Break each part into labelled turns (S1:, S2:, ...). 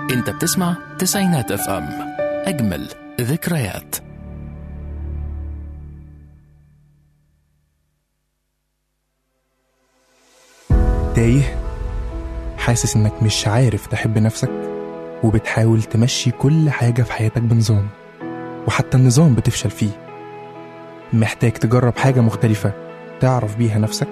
S1: انت بتسمع تسعينات اف ام اجمل ذكريات
S2: تايه حاسس انك مش عارف تحب نفسك وبتحاول تمشي كل حاجة في حياتك بنظام وحتى النظام بتفشل فيه محتاج تجرب حاجة مختلفة تعرف بيها نفسك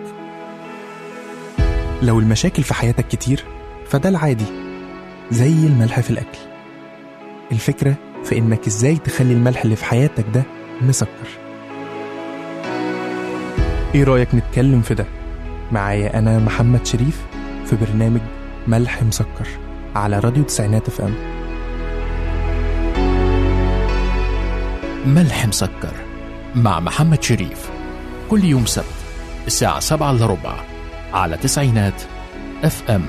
S2: لو المشاكل في حياتك كتير فده العادي زي الملح في الأكل الفكرة في إنك إزاي تخلي الملح اللي في حياتك ده مسكر إيه رأيك نتكلم في ده معايا أنا محمد شريف في برنامج ملح مسكر على راديو تسعينات اف ام
S1: ملح مسكر مع محمد شريف كل يوم سبت الساعة سبعة إلا ربع على تسعينات اف ام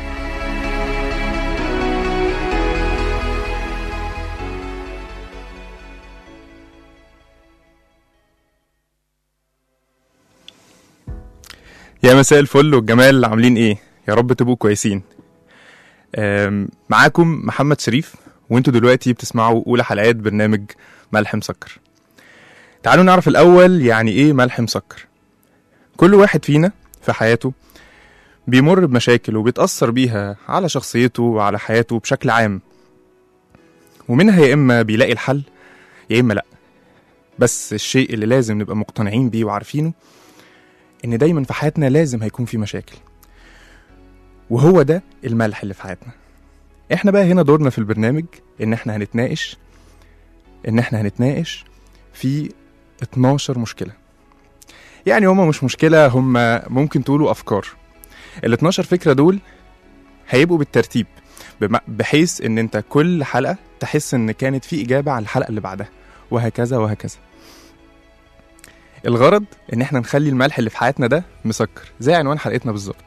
S2: يا مساء الفل والجمال عاملين ايه يا رب تبقوا كويسين أم، معاكم محمد شريف وانتوا دلوقتي بتسمعوا اولى حلقات برنامج ملح مسكر تعالوا نعرف الاول يعني ايه ملح مسكر كل واحد فينا في حياته بيمر بمشاكل وبيتأثر بيها على شخصيته وعلى حياته بشكل عام ومنها يا إما بيلاقي الحل يا إما لأ بس الشيء اللي لازم نبقى مقتنعين بيه وعارفينه إن دايما في حياتنا لازم هيكون في مشاكل وهو ده الملح اللي في حياتنا احنا بقى هنا دورنا في البرنامج ان احنا هنتناقش ان احنا هنتناقش في 12 مشكلة يعني هما مش مشكلة هما ممكن تقولوا أفكار ال 12 فكرة دول هيبقوا بالترتيب بم- بحيث ان انت كل حلقة تحس ان كانت في إجابة على الحلقة اللي بعدها وهكذا وهكذا الغرض ان احنا نخلي الملح اللي في حياتنا ده مسكر زي عنوان حلقتنا بالظبط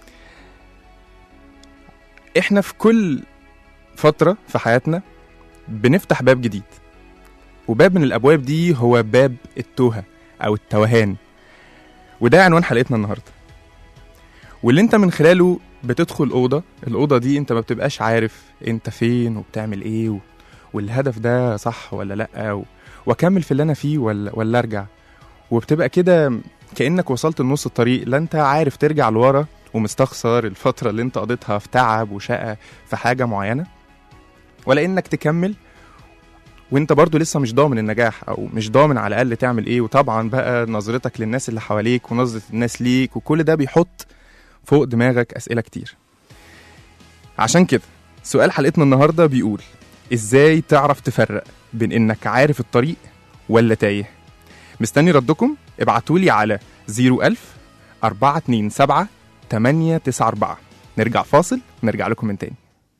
S2: احنا في كل فترة في حياتنا بنفتح باب جديد وباب من الابواب دي هو باب التوهة او التوهان وده عنوان حلقتنا النهارده واللي انت من خلاله بتدخل اوضه الاوضه دي انت ما بتبقاش عارف انت فين وبتعمل ايه و... والهدف ده صح ولا لا و... واكمل في اللي انا فيه ولا ولا ارجع وبتبقى كده كانك وصلت لنص الطريق لا انت عارف ترجع لورا ومستخسر الفتره اللي انت قضيتها في تعب وشقه في حاجه معينه ولا انك تكمل وانت برضو لسه مش ضامن النجاح او مش ضامن على الاقل تعمل ايه وطبعا بقى نظرتك للناس اللي حواليك ونظره الناس ليك وكل ده بيحط فوق دماغك اسئله كتير عشان كده سؤال حلقتنا النهارده بيقول ازاي تعرف تفرق بين انك عارف الطريق ولا تايه مستني ردكم ابعتولي على 01000 427 894 نرجع فاصل ونرجع لكم من تاني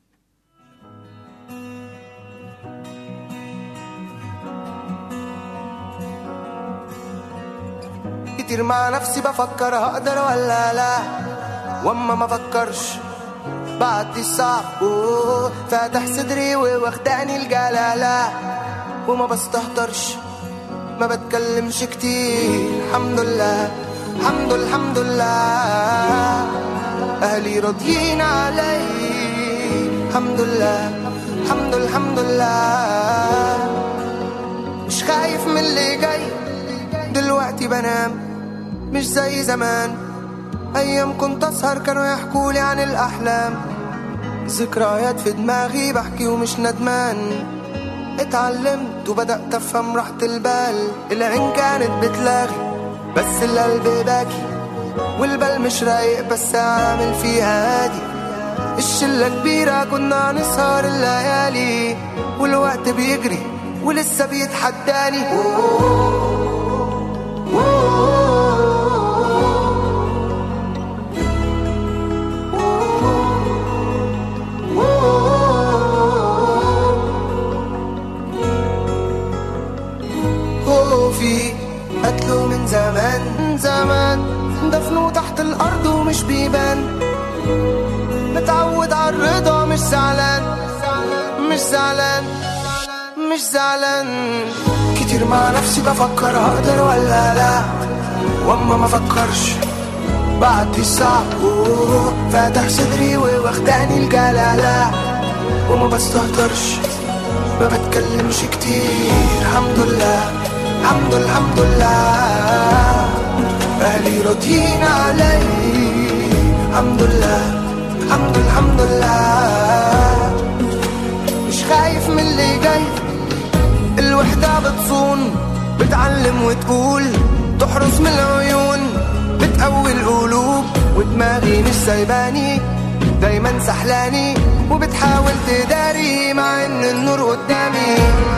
S3: كتير مع نفسي بفكر هقدر ولا لا واما ما فكرش بعد الصعب أوه، فاتح صدري وواخداني الجلالة وما بستهترش ما بتكلمش كتير الحمد لله الحمد الحمد لله اهلي راضيين علي الحمد لله الحمد الحمد لله مش خايف من اللي جاي دلوقتي بنام مش زي زمان ايام كنت اسهر كانوا يحكوا لي عن الاحلام ذكريات في دماغي بحكي ومش ندمان اتعلمت وبدأت افهم راحة البال العين كانت بتلاغي بس القلب باكي والبال مش رايق بس عامل فيها هادي الشلة كبيرة كنا نسهر الليالي والوقت بيجري ولسه بيتحداني خوفي قتله من زمان من زمان دفنه تحت الأرض ومش بيبان متعود على الرضا مش زعلان مش زعلان مش زعلان كتير مع نفسي بفكر هقدر ولا لا واما ما فكرش بعد الصعب أوه، فاتح صدري وواخداني الجلالة وما بستهترش ما بتكلمش كتير الحمد لله الحمد الحمد لله اهلي راضيين علي الحمد لله الحمد الحمد لله مش خايف من اللي جاي الوحدة بتصون بتعلم وتقول تحرس من العيون بتقوي القلوب ودماغي مش سايباني دايما سحلاني وبتحاول تداري مع ان النور قدامي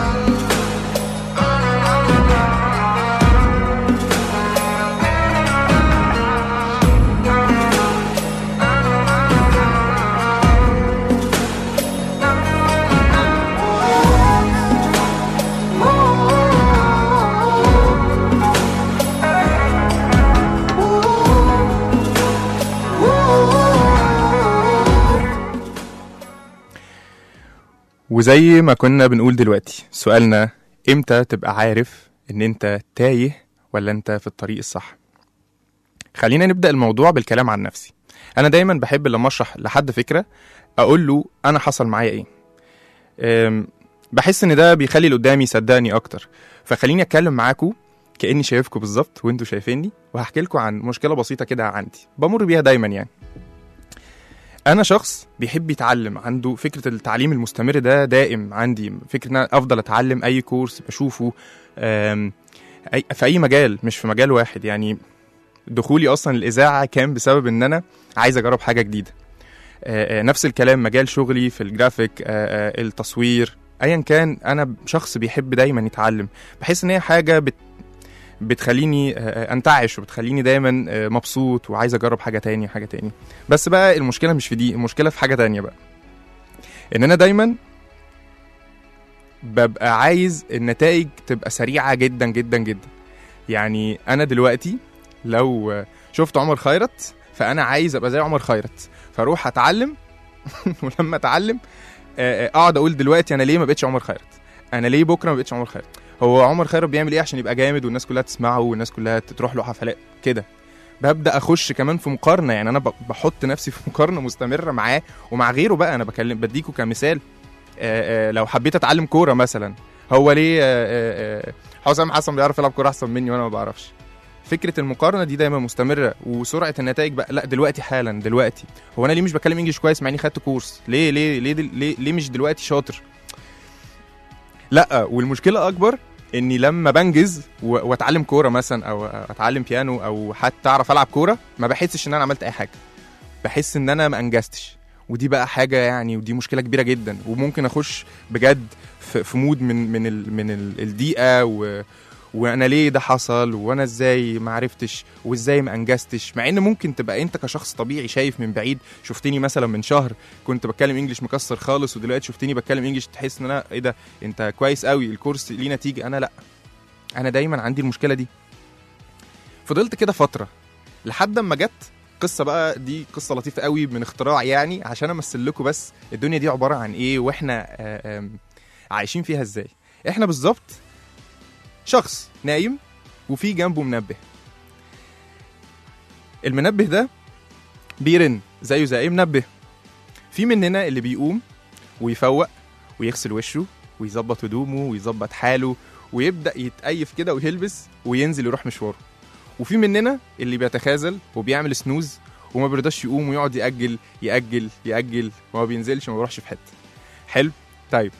S2: وزي ما كنا بنقول دلوقتي سؤالنا امتى تبقى عارف ان انت تايه ولا انت في الطريق الصح خلينا نبدأ الموضوع بالكلام عن نفسي انا دايما بحب لما اشرح لحد فكرة اقول له انا حصل معايا ايه أم، بحس ان ده بيخلي اللي قدامي يصدقني اكتر فخليني اتكلم معاكم كاني شايفكم بالظبط وانتوا شايفيني وهحكي لكم عن مشكله بسيطه كده عندي بمر بيها دايما يعني انا شخص بيحب يتعلم عنده فكره التعليم المستمر ده دائم عندي فكره ان انا افضل اتعلم اي كورس بشوفه أم، أي في اي مجال مش في مجال واحد يعني دخولي اصلا الاذاعه كان بسبب ان انا عايز اجرب حاجه جديده آه، آه، نفس الكلام مجال شغلي في الجرافيك آه، آه، التصوير ايا كان انا شخص بيحب دايما يتعلم بحس ان هي حاجه بت بتخليني آه، آه، انتعش وبتخليني دايما آه، مبسوط وعايز اجرب حاجه تاني حاجه تاني بس بقى المشكله مش في دي المشكله في حاجه تانية بقى ان انا دايما ببقى عايز النتائج تبقى سريعه جدا جدا جدا يعني انا دلوقتي لو آه، شفت عمر خيرت فانا عايز ابقى زي عمر خيرت فاروح اتعلم ولما اتعلم آه، آه، اقعد اقول دلوقتي انا ليه ما بقتش عمر خيرت انا ليه بكره ما بقتش عمر خيرت هو عمر خيرت بيعمل ايه عشان يبقى جامد والناس كلها تسمعه والناس كلها تروح له حفلات كده ببدا اخش كمان في مقارنه يعني انا ب- بحط نفسي في مقارنه مستمره معاه ومع غيره بقى انا بكلم بديكوا كمثال آه، آه، لو حبيت اتعلم كوره مثلا هو ليه آه، آه، آه، حسام حسن بيعرف يلعب كوره احسن مني وانا ما بعرفش فكره المقارنه دي دايما مستمره وسرعه النتائج بقى لا دلوقتي حالا دلوقتي هو انا ليه مش بتكلم انجليش كويس مع اني خدت كورس ليه ليه ليه دل- ليه, ليه مش دلوقتي شاطر لا والمشكله اكبر اني لما بنجز و- واتعلم كوره مثلا او اتعلم بيانو او حتى اعرف العب كوره ما بحسش ان انا عملت اي حاجه بحس ان انا ما انجزتش ودي بقى حاجه يعني ودي مشكله كبيره جدا وممكن اخش بجد في في مود من من ال من ال- الضيقه و وانا ليه ده حصل وانا ازاي ما عرفتش وازاي ما انجزتش مع ان ممكن تبقى انت كشخص طبيعي شايف من بعيد شفتني مثلا من شهر كنت بتكلم انجليش مكسر خالص ودلوقتي شفتني بتكلم انجليش تحس ان انا ايه ده انت كويس قوي الكورس ليه نتيجه انا لا انا دايما عندي المشكله دي فضلت كده فتره لحد اما جت قصه بقى دي قصه لطيفه قوي من اختراع يعني عشان امثل لكم بس الدنيا دي عباره عن ايه واحنا آه، آم، عايشين فيها ازاي احنا بالظبط شخص نايم وفي جنبه منبه المنبه ده بيرن زيه زي اي منبه في مننا اللي بيقوم ويفوق ويغسل وشه ويظبط هدومه ويظبط حاله ويبدا يتأيف كده ويلبس وينزل يروح مشواره وفي مننا اللي بيتخاذل وبيعمل سنوز وما بيرضاش يقوم ويقعد يأجل يأجل يأجل وما بينزلش وما بيروحش في حته حلو طيب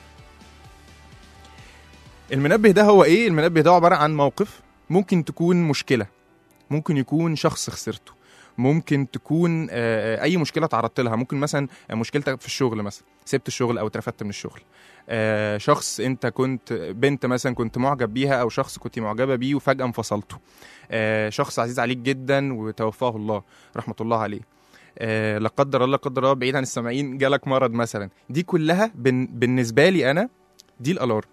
S2: المنبه ده هو ايه المنبه ده عباره عن موقف ممكن تكون مشكله ممكن يكون شخص خسرته ممكن تكون آه، آه، اي مشكله تعرضت لها ممكن مثلا مشكلتك في الشغل مثلا سبت الشغل او اترفدت من الشغل آه، شخص انت كنت بنت مثلا كنت معجب بيها او شخص كنت معجبه بيه وفجاه انفصلته آه، شخص عزيز عليك جدا وتوفاه الله رحمه الله عليه آه، لا قدر الله لا قدر الله بعيد عن السامعين جالك مرض مثلا دي كلها بن بالنسبه لي انا دي الالارم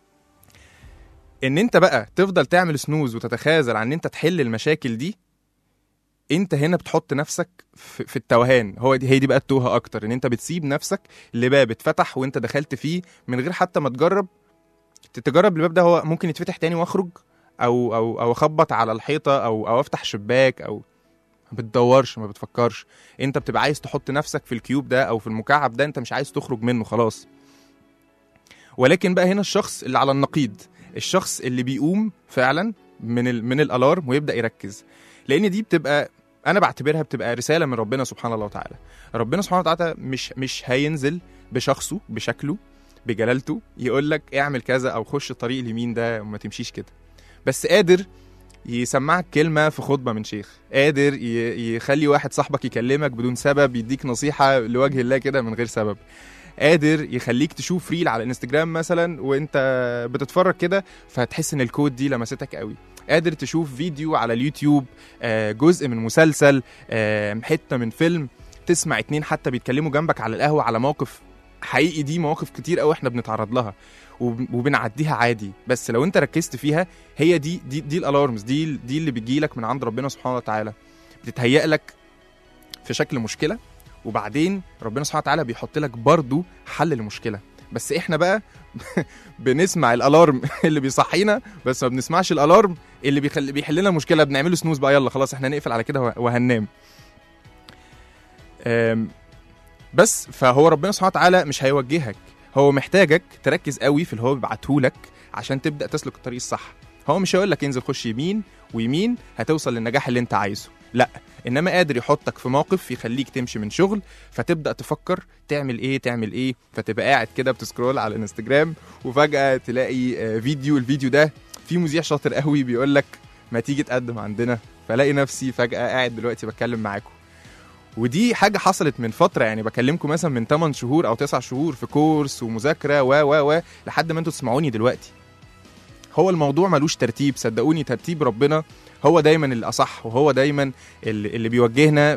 S2: ان انت بقى تفضل تعمل سنوز وتتخاذل عن ان انت تحل المشاكل دي انت هنا بتحط نفسك في, في التوهان هو دي هي دي بقى التوهه اكتر ان انت بتسيب نفسك لباب اتفتح وانت دخلت فيه من غير حتى ما تجرب تجرب الباب ده هو ممكن يتفتح تاني واخرج او او او اخبط على الحيطه او او افتح شباك او ما بتدورش ما بتفكرش انت بتبقى عايز تحط نفسك في الكيوب ده او في المكعب ده انت مش عايز تخرج منه خلاص ولكن بقى هنا الشخص اللي على النقيض الشخص اللي بيقوم فعلا من ال من الالارم ويبدا يركز لان دي بتبقى انا بعتبرها بتبقى رساله من ربنا سبحانه الله وتعالى ربنا سبحانه وتعالى مش مش هينزل بشخصه بشكله بجلالته يقول لك اعمل كذا او خش الطريق اليمين ده وما تمشيش كده بس قادر يسمعك كلمة في خطبة من شيخ قادر ي- يخلي واحد صاحبك يكلمك بدون سبب يديك نصيحة لوجه الله كده من غير سبب قادر يخليك تشوف ريل على الانستجرام مثلا وانت بتتفرج كده فهتحس ان الكود دي لمستك قوي قادر تشوف فيديو على اليوتيوب آه، جزء من مسلسل آه، حته من فيلم تسمع اتنين حتى بيتكلموا جنبك على القهوه على موقف حقيقي دي مواقف كتير قوي احنا بنتعرض لها وب- وبنعديها عادي بس لو انت ركزت فيها هي دي دي دي الالارمز دي دي اللي بتجيلك من عند ربنا سبحانه وتعالى بتتهيأ لك في شكل مشكله وبعدين ربنا سبحانه وتعالى بيحط لك برضو حل للمشكله بس احنا بقى بنسمع الالارم اللي بيصحينا بس ما بنسمعش الالارم اللي بيخل... بيحل لنا مشكله بنعمله سنوز بقى يلا خلاص احنا نقفل على كده وه- وهننام أم، بس فهو ربنا سبحانه وتعالى مش هيوجهك هو محتاجك تركز قوي في اللي هو بيبعته لك عشان تبدا تسلك الطريق الصح هو مش هيقول لك انزل خش يمين ويمين هتوصل للنجاح اللي انت عايزه لا انما قادر يحطك في موقف يخليك تمشي من شغل فتبدا تفكر تعمل ايه تعمل ايه فتبقى قاعد كده بتسكرول على الانستجرام وفجاه تلاقي آه، فيديو الفيديو ده في مذيع شاطر قوي بيقول لك ما تيجي تقدم عندنا فلاقي نفسي فجاه قاعد دلوقتي بتكلم معاكم ودي حاجه حصلت من فتره يعني بكلمكم مثلا من 8 شهور او 9 شهور في كورس ومذاكره و و و لحد ما انتوا تسمعوني دلوقتي هو الموضوع ملوش ترتيب صدقوني ترتيب ربنا هو دايما الاصح وهو دايما اللي, اللي بيوجهنا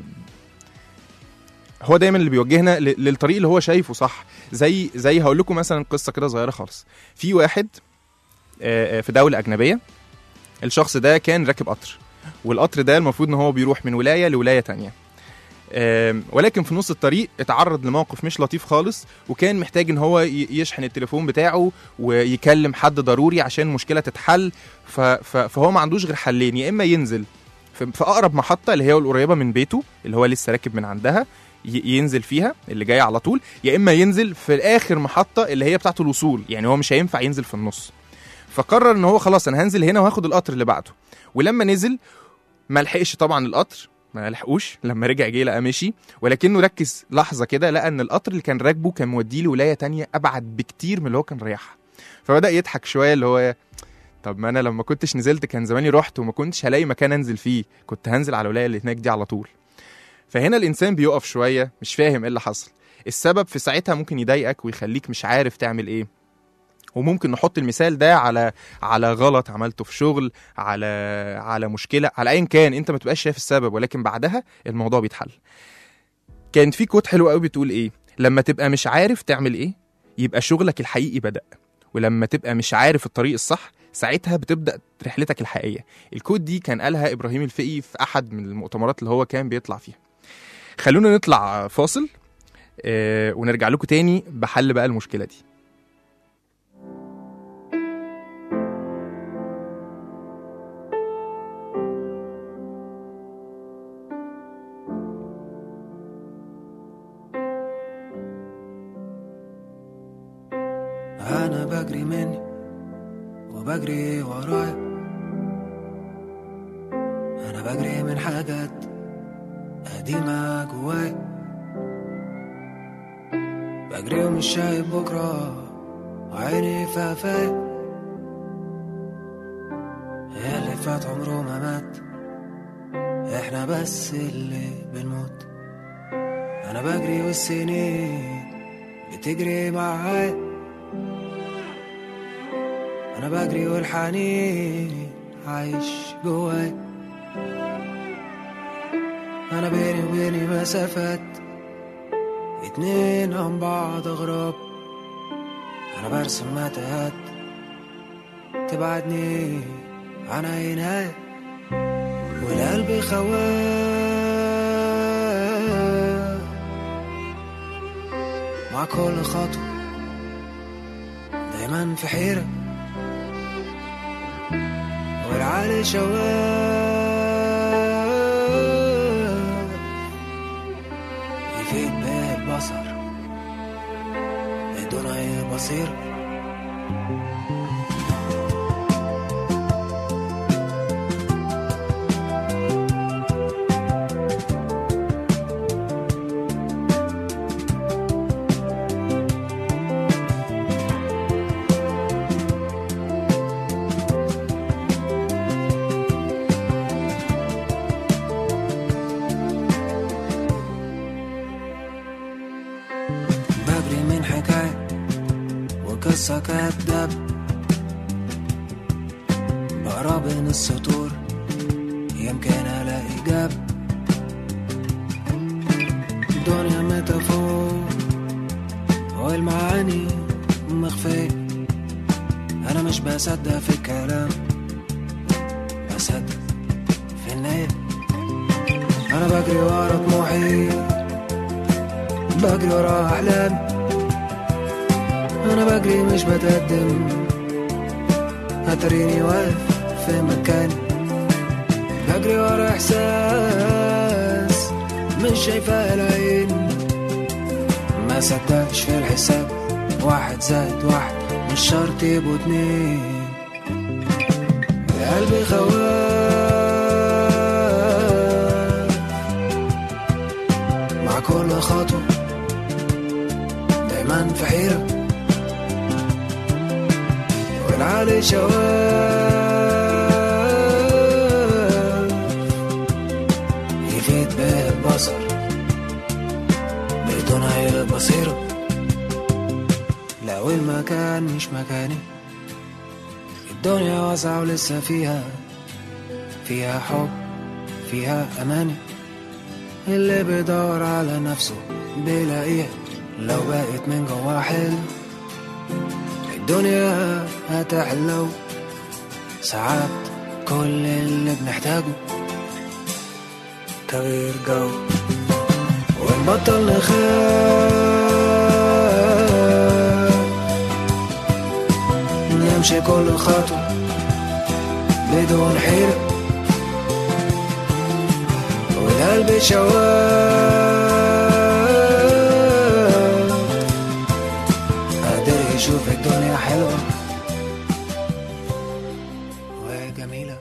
S2: هو دايما اللي بيوجهنا ل- للطريق اللي هو شايفه صح زي زي هقول لكم مثلا قصه كده صغيره خالص في واحد آه، آه، في دوله اجنبيه الشخص ده كان راكب قطر والقطر ده المفروض ان هو بيروح من ولايه لولايه تانية آم، ولكن في نص الطريق اتعرض لموقف مش لطيف خالص وكان محتاج ان هو ي- يشحن التليفون بتاعه ويكلم حد ضروري عشان مشكله تتحل ف- ف- فهو ما عندوش غير حلين يا اما ينزل في في اقرب محطه اللي هي القريبه من بيته اللي هو لسه راكب من عندها ي- ينزل فيها اللي جايه على طول يا اما ينزل في اخر محطه اللي هي بتاعه الوصول يعني هو مش هينفع ينزل في النص فقرر ان هو خلاص انا هنزل هنا وهاخد القطر اللي بعده ولما نزل ما لحقش طبعا القطر ما لحقوش لما رجع جه لقى مشي ولكنه ركز لحظه كده لقى ان القطر اللي كان راكبه كان موديه لولايه تانية ابعد بكتير من اللي هو كان رايحها فبدا يضحك شويه اللي هو طب ما انا لما كنتش نزلت كان زماني رحت وما كنتش هلاقي مكان انزل فيه كنت هنزل على الولايه اللي هناك دي على طول فهنا الانسان بيقف شويه مش فاهم ايه اللي حصل السبب في ساعتها ممكن يضايقك ويخليك مش عارف تعمل ايه وممكن نحط المثال ده على على غلط عملته في شغل على على مشكله على ايا كان انت ما تبقاش شايف السبب ولكن بعدها الموضوع بيتحل كان في كوت حلو قوي بتقول ايه لما تبقى مش عارف تعمل ايه يبقى شغلك الحقيقي بدأ ولما تبقى مش عارف الطريق الصح ساعتها بتبدأ رحلتك الحقيقية الكود دي كان قالها إبراهيم الفقي في أحد من المؤتمرات اللي هو كان بيطلع فيها خلونا نطلع فاصل آه ونرجع لكم تاني بحل بقى المشكلة دي
S3: أنا بجري مني وبجري ورايا أنا بجري من حاجات قديمة جوايا بجري ومش شايف بكرة وعيني في قفايا اللي فات عمره ما مات احنا بس اللي بنموت انا بجري والسنين بتجري معايا انا بجري والحنين عايش جواي انا بيني وبيني مسافات اتنين عن بعض اغراب انا برسم متاهات تبعدني عن عيناي والقلب خواه مع كل خطوة دايما في حيرة والعالي شواه يفيد به البصر بدون أي بصير بجري من حكاية وقصة كداب بقرا بين السطور يمكن ألاقي جاب الدنيا ميتافور والمعاني مخفية أنا مش بصدق في الكلام بصدق في النية أنا بجري ورا طموحي بجري ورا أحلامي أنا بجري مش بتقدم هتريني واقف في مكاني بجري ورا إحساس مش شايفاه العين ما صدقش في الحساب واحد زائد واحد مش شرط يبقوا اتنين قلبي خواف مع كل خطوة دايما في حيرة والعالي شواف يفيد به البصر بدون أي بصيرة لو المكان مش مكاني الدنيا واسعة ولسه فيها فيها حب فيها أماني اللي بيدور على نفسه بيلاقيها لو بقت من جوا حلو الدنيا هتحلو ساعات كل اللي بنحتاجه تغيير جو ونبطل نخاف نمشي كل خطوة بدون حيرة والقلب شواف قادر يشوف الدنيا حلوة وجميلة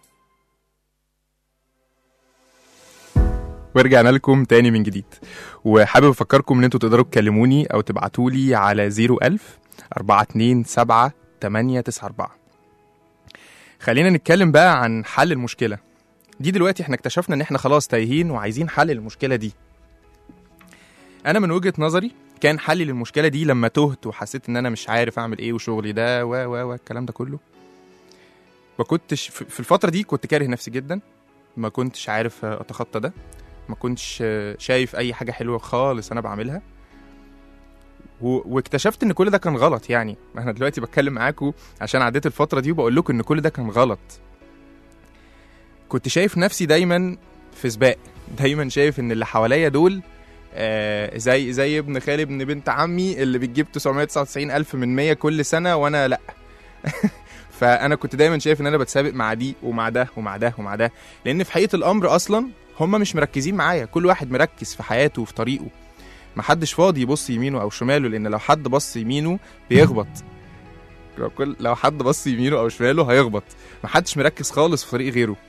S2: ورجعنا لكم تاني من جديد وحابب افكركم ان انتوا تقدروا تكلموني او تبعتوا لي على 01000 427 894 خلينا نتكلم بقى عن حل المشكله دي دلوقتي احنا اكتشفنا ان احنا خلاص تايهين وعايزين حل للمشكله دي انا من وجهه نظري كان حلي للمشكله دي لما تهت وحسيت ان انا مش عارف اعمل ايه وشغلي ده و و و الكلام ده كله ما كنتش في في الفتره دي كنت كاره نفسي جدا ما كنتش عارف اتخطى ده ما كنتش شايف اي حاجه حلوه خالص انا بعملها و... واكتشفت ان كل ده كان غلط يعني انا دلوقتي بتكلم معاكم عشان عديت الفتره دي وبقول لكم ان كل ده كان غلط كنت شايف نفسي دايما في سباق دايما شايف ان اللي حواليا دول آه زي زي ابن خالي ابن بنت عمي اللي بتجيب 999 الف من 100 كل سنه وانا لا فانا كنت دايما شايف ان انا بتسابق مع دي ومع ده ومع ده ومع ده لان في حقيقه الامر اصلا هم مش مركزين معايا كل واحد مركز في حياته وفي طريقه محدش فاضي يبص يمينه او شماله لان لو حد بص يمينه بيخبط لو كل لو حد بص يمينه او شماله هيخبط محدش مركز خالص في طريق غيره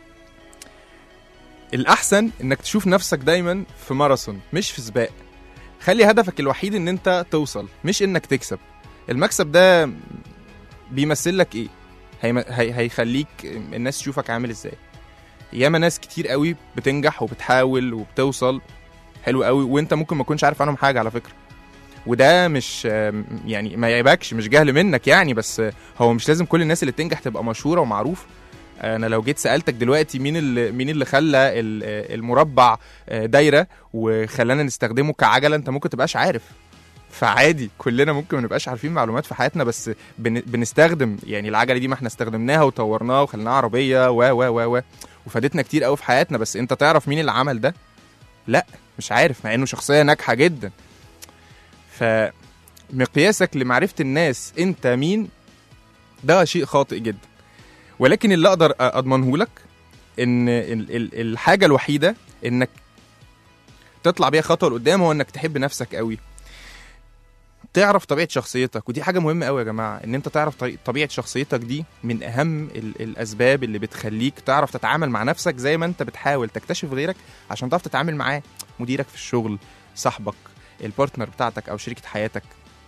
S2: الاحسن انك تشوف نفسك دايما في ماراثون مش في سباق خلي هدفك الوحيد ان انت توصل مش انك تكسب المكسب ده بيمثل لك ايه هي... هي... هيخليك الناس تشوفك عامل ازاي ياما ناس كتير قوي بتنجح وبتحاول وبتوصل حلو قوي وانت ممكن ما تكونش عارف عنهم حاجه على فكره وده مش يعني ما يعيبكش مش جهل منك يعني بس هو مش لازم كل الناس اللي بتنجح تبقى مشهوره ومعروفه انا لو جيت سالتك دلوقتي مين اللي مين اللي خلى ال- المربع دايره وخلانا نستخدمه كعجله انت ممكن تبقاش عارف فعادي كلنا ممكن ما نبقاش عارفين معلومات في حياتنا بس بن بنستخدم يعني العجله دي ما احنا استخدمناها وطورناها وخليناها عربيه و و و و وفادتنا كتير قوي في حياتنا بس انت تعرف مين اللي عمل ده لا مش عارف مع انه شخصيه ناجحه جدا فمقياسك لمعرفه الناس انت مين ده شيء خاطئ جدا ولكن اللي اقدر اضمنه لك ان ال- ال- الحاجه الوحيده انك تطلع بيها خطوه لقدام هو انك تحب نفسك قوي تعرف طبيعه شخصيتك ودي حاجه مهمه قوي يا جماعه ان انت تعرف طريق- طبيعه شخصيتك دي من اهم ال- الاسباب اللي بتخليك تعرف تتعامل مع نفسك زي ما انت بتحاول تكتشف غيرك عشان تعرف تتعامل معاه مديرك في الشغل صاحبك البارتنر بتاعتك او شريكه حياتك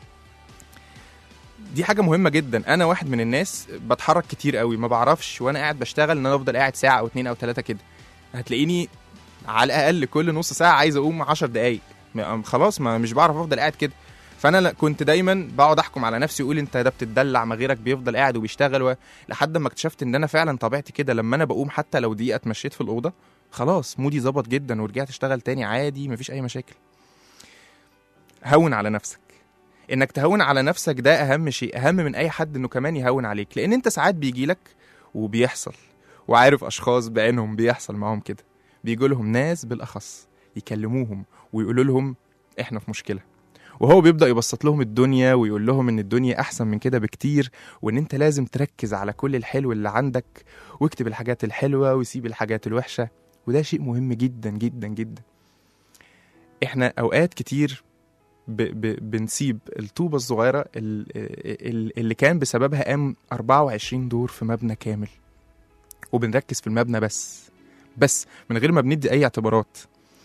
S2: دي حاجه مهمه جدا انا واحد من الناس بتحرك كتير قوي ما بعرفش وانا قاعد بشتغل ان انا افضل قاعد ساعه او اتنين او تلاته كده هتلاقيني على الاقل كل نص ساعه عايز اقوم 10 دقايق ما- خلاص ما مش بعرف افضل قاعد كده فانا لا- كنت دايما بقعد احكم على نفسي واقول انت ده بتدلع ما غيرك بيفضل قاعد وبيشتغل و... لحد ما اكتشفت ان انا فعلا طبيعتي كده لما انا بقوم حتى لو دقيقه اتمشيت في الاوضه خلاص مودي ظبط جدا ورجعت اشتغل تاني عادي مفيش اي مشاكل هون على نفسك انك تهون على نفسك ده اهم شيء اهم من اي حد انه كمان يهون عليك لان انت ساعات بيجيلك وبيحصل وعارف اشخاص بعينهم بيحصل معاهم كده بيجوا لهم ناس بالاخص يكلموهم ويقولوا لهم احنا في مشكله وهو بيبدا يبسط لهم الدنيا ويقول لهم ان الدنيا احسن من كده بكتير وان انت لازم تركز على كل الحلو اللي عندك واكتب الحاجات الحلوه وسيب الحاجات الوحشه وده شيء مهم جدا جدا جدا احنا اوقات كتير ب ب بنسيب الطوبه الصغيره ال- ال- اللي كان بسببها قام 24 دور في مبنى كامل وبنركز في المبنى بس بس من غير ما بندي اي اعتبارات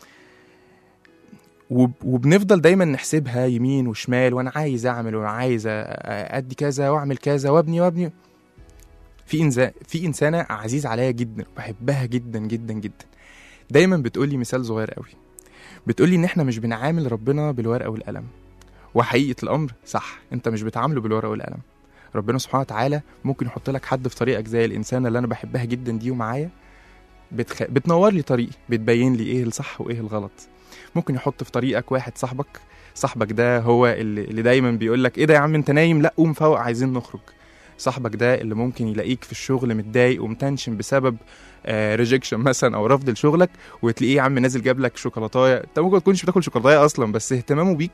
S2: وب- وبنفضل دايما نحسبها يمين وشمال وانا عايز اعمل وانا عايز أ- ادي كذا واعمل كذا وابني وابني في انسان في انسانه عزيز عليا جدا بحبها جدا جدا جدا دايما بتقول لي مثال صغير قوي بتقول لي ان احنا مش بنعامل ربنا بالورقه والقلم وحقيقه الامر صح انت مش بتعامله بالورقه والقلم ربنا سبحانه وتعالى ممكن يحط لك حد في طريقك زي الانسانه اللي انا بحبها جدا دي ومعايا بتخ... بتنور لي طريقي بتبين لي ايه الصح وايه الغلط ممكن يحط في طريقك واحد صاحبك صاحبك ده هو اللي, اللي دايما بيقول لك ايه ده يا عم انت نايم لا قوم فوق عايزين نخرج صاحبك ده اللي ممكن يلاقيك في الشغل متضايق ومتنشن بسبب ريجكشن مثلا او رفض لشغلك وتلاقيه يا عم نازل جاب لك شوكولاتايه انت ممكن ما تكونش بتاكل شوكولاتايه اصلا بس اهتمامه بيك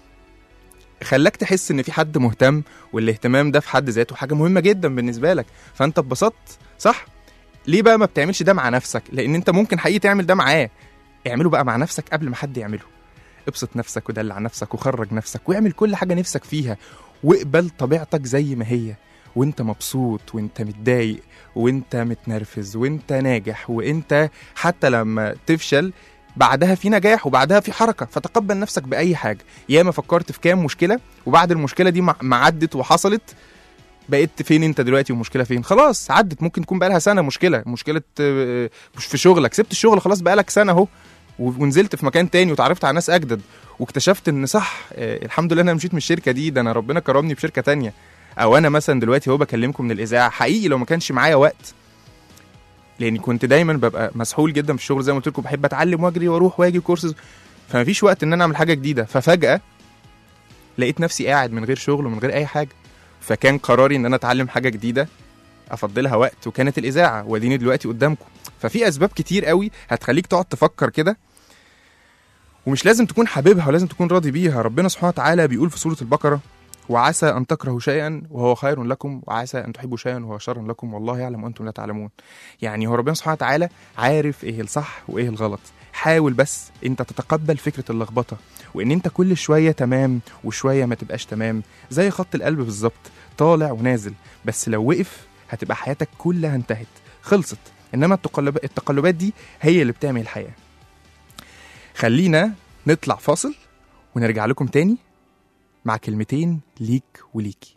S2: خلاك تحس ان في حد مهتم والاهتمام ده في حد ذاته حاجه مهمه جدا بالنسبه لك فانت اتبسطت صح ليه بقى ما بتعملش ده مع نفسك لان انت ممكن حقيقي تعمل ده معاه اعمله بقى مع نفسك قبل ما حد يعمله ابسط نفسك ودلع نفسك وخرج نفسك واعمل كل حاجه نفسك فيها واقبل طبيعتك زي ما هي وانت مبسوط وانت متضايق وانت متنرفز وانت ناجح وانت حتى لما تفشل بعدها في نجاح وبعدها في حركه فتقبل نفسك باي حاجه ياما فكرت في كام مشكله وبعد المشكله دي ما ما عدت وحصلت بقيت فين انت دلوقتي والمشكله فين خلاص عدت ممكن تكون بقالها سنه مشكله مشكله آه، مش في شغلك سبت الشغل خلاص بقالك سنه اهو و- ونزلت في مكان تاني وتعرفت على ناس اجدد واكتشفت ان صح آه، الحمد لله انا مشيت من الشركه دي ده انا ربنا كرمني بشركه تانية او انا مثلا دلوقتي هو بكلمكم من الاذاعه حقيقي لو ما كانش معايا وقت لاني كنت دايما ببقى مسحول جدا في الشغل زي ما قلت لكم بحب اتعلم واجري واروح واجي كورسز فما فيش وقت ان انا اعمل حاجه جديده ففجاه لقيت نفسي قاعد من غير شغل ومن غير اي حاجه فكان قراري ان انا اتعلم حاجه جديده افضلها وقت وكانت الاذاعه واديني دلوقتي قدامكم ففي اسباب كتير قوي هتخليك تقعد تفكر كده ومش لازم تكون حاببها ولازم تكون راضي بيها ربنا سبحانه وتعالى بيقول في سوره البقره وعسى ان تكرهوا شيئا وهو خير لكم وعسى ان تحبوا شيئا وهو شر لكم والله يعلم وانتم لا تعلمون يعني هو ربنا سبحانه وتعالى عارف ايه الصح وايه الغلط حاول بس انت تتقبل فكره اللخبطه وان انت كل شويه تمام وشويه ما تبقاش تمام زي خط القلب بالظبط طالع ونازل بس لو وقف هتبقى حياتك كلها انتهت خلصت انما التقلب... التقلبات دي هي اللي بتعمل الحياه خلينا نطلع فاصل ونرجع لكم تاني مع كلمتين ليك وليكي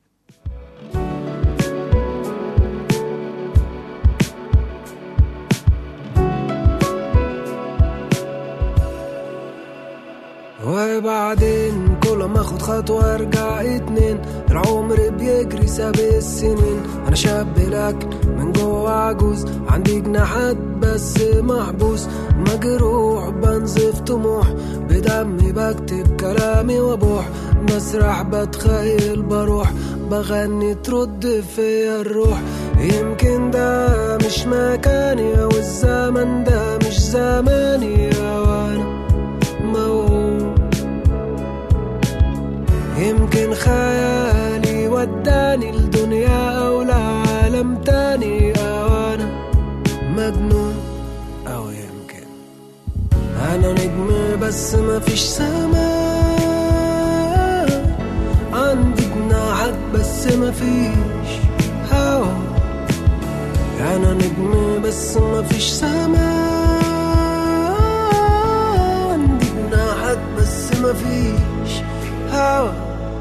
S3: وبعدين كل ما اخد خطوة ارجع اتنين العمر بيجري ساب السنين انا شاب لكن من جوه عجوز عندي جناحات بس محبوس مجروح بنزف طموح بدمي بكتب كلامي وابوح بسرح بتخيل بروح بغني ترد فيا الروح يمكن ده مش مكاني او الزمن ده مش زماني وانا موهوم يمكن خيالي وداني لدنيا أو لعالم تاني أو أنا مجنون أو يمكن أنا نجم بس مفيش سماء عندي جناحات بس مفيش هوا انا نجم بس مفيش سماء عندي جناحات بس مفيش هوا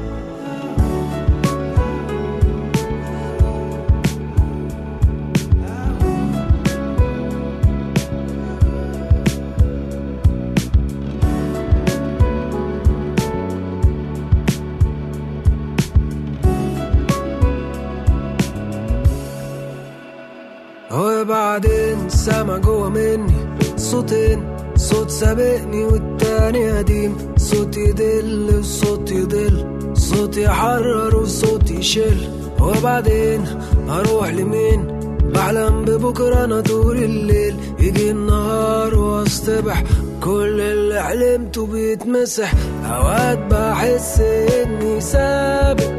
S3: وبعدين سامع جوا مني صوتين صوت سابقني والتاني قديم صوت يدل وصوت يضل صوت يحرر وصوت يشل وبعدين هروح لمين بحلم ببكرة أنا طول الليل يجي النهار واصطبح كل اللي حلمته بيتمسح أوقات بحس إني سابق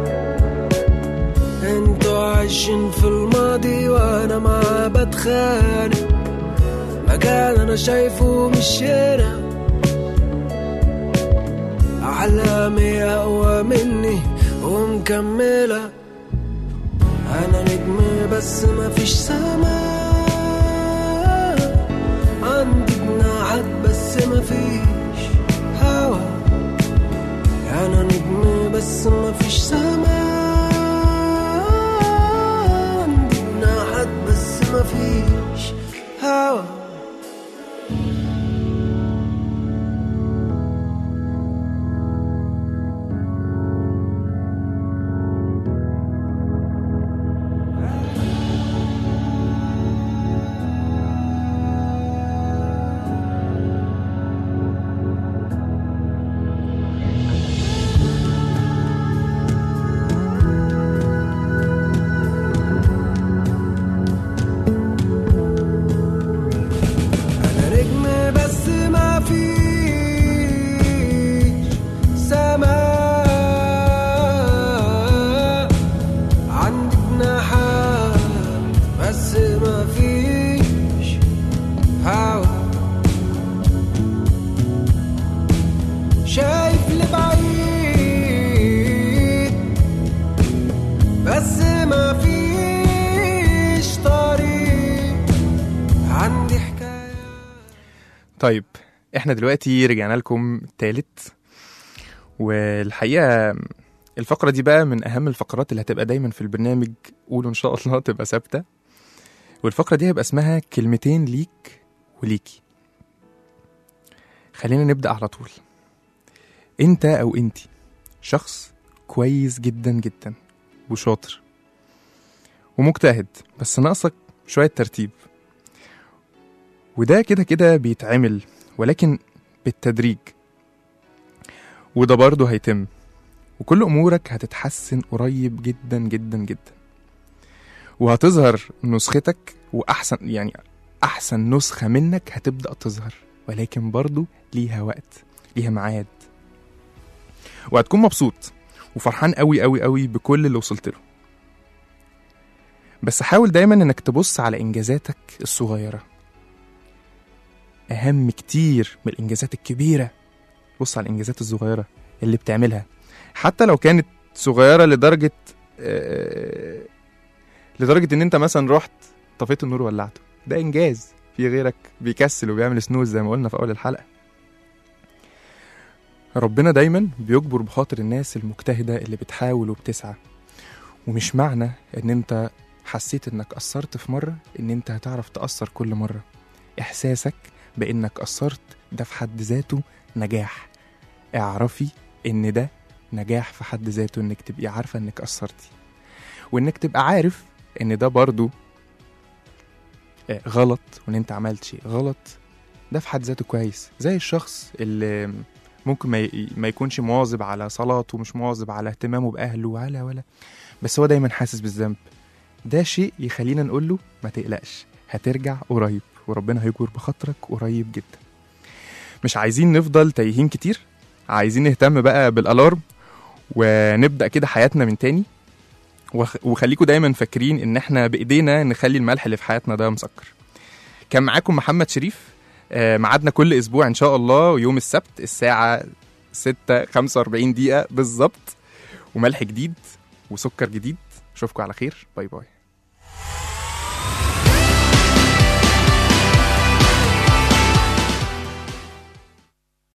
S3: انتوا عايشين في الماضي وانا معاه بتخانق مكان انا شايفه مش هنا احلامي اقوى مني ومكمله انا نجم بس مفيش سماء عندي جناحات بس مفيش هوا انا نجم بس مفيش سماء عندي جناحات بس مفيش هوا انا نجم بس ما فيش سماء عندي جناحات بس ما فيش هوا شايف لبعيد بس ما فيش طريق عندي حكايه
S2: طيب احنا دلوقتي رجعنا لكم تالت والحقيقة الفقرة دي بقى من أهم الفقرات اللي هتبقى دايما في البرنامج قولوا إن شاء الله تبقى ثابتة والفقرة دي هيبقى اسمها كلمتين ليك وليكي خلينا نبدأ على طول انت أو انتي شخص كويس جدا جدا وشاطر ومجتهد بس ناقصك شوية ترتيب وده كده كده بيتعمل ولكن بالتدريج وده برضه هيتم وكل امورك هتتحسن قريب جدا جدا جدا وهتظهر نسختك واحسن يعني احسن نسخه منك هتبدا تظهر ولكن برضه ليها وقت ليها ميعاد وهتكون مبسوط وفرحان قوي قوي قوي بكل اللي وصلت له بس حاول دايما انك تبص على انجازاتك الصغيره اهم كتير من الانجازات الكبيره بص على الانجازات الصغيره اللي بتعملها حتى لو كانت صغيره لدرجه آه، لدرجه ان انت مثلا رحت طفيت النور ولعته ده انجاز في غيرك بيكسل وبيعمل سنوز زي ما قلنا في اول الحلقه ربنا دايما بيجبر بخاطر الناس المجتهده اللي بتحاول وبتسعى ومش معنى ان انت حسيت انك قصرت في مره ان انت هتعرف تأثر كل مره احساسك بانك قصرت ده في حد ذاته نجاح اعرفي ان ده نجاح في حد ذاته انك تبقي عارفه انك قصرتي وانك تبقى عارف ان ده برضو آه، غلط وان انت عملت شيء غلط ده في حد ذاته كويس زي الشخص اللي ممكن ما, ي... ما يكونش مواظب على صلاته ومش مواظب على اهتمامه باهله ولا ولا بس هو دايما حاسس بالذنب ده شيء يخلينا نقول له ما تقلقش هترجع قريب وربنا هيجبر بخاطرك قريب جدا مش عايزين نفضل تايهين كتير عايزين نهتم بقى بالالارم ونبدا كده حياتنا من تاني وخ- وخليكم دايما فاكرين ان احنا بايدينا نخلي الملح اللي في حياتنا ده مسكر كان معاكم محمد شريف آه، ميعادنا كل اسبوع ان شاء الله يوم السبت الساعه 6 45 دقيقه بالظبط وملح جديد وسكر جديد اشوفكم على خير باي باي